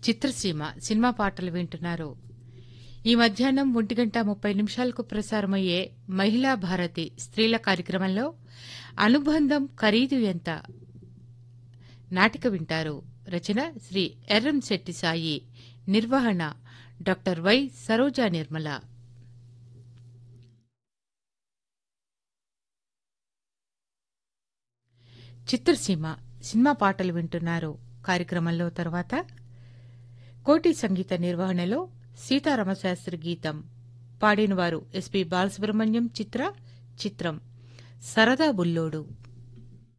చిత్రసీమ cinema పాటలు వింటున్నారు ఈ మధ్యాహ్నం ఒంటి గంట ముప్పై నిమిషాలకు ప్రసారమయ్యే మహిళా భారతి స్త్రీల కార్యక్రమంలో అనుబంధం ఖరీదు ఎంత నాటిక వింటారు రచన శ్రీ ఎర్రంశెట్టి సాయి నిర్వహణ డాక్టర్ వై సరోజా నిర్మల చిత్రసీమ సినిమా పాటలు వింటున్నారు కార్యక్రమంలో తర్వాత కోటి సంగీత నిర్వహణలో సీతారామశాస్త్రి గీతం పాడినవారు ఎస్పి బాలసుబ్రహ్మణ్యం చిత్ర చిత్రం సరదా బుల్లోడు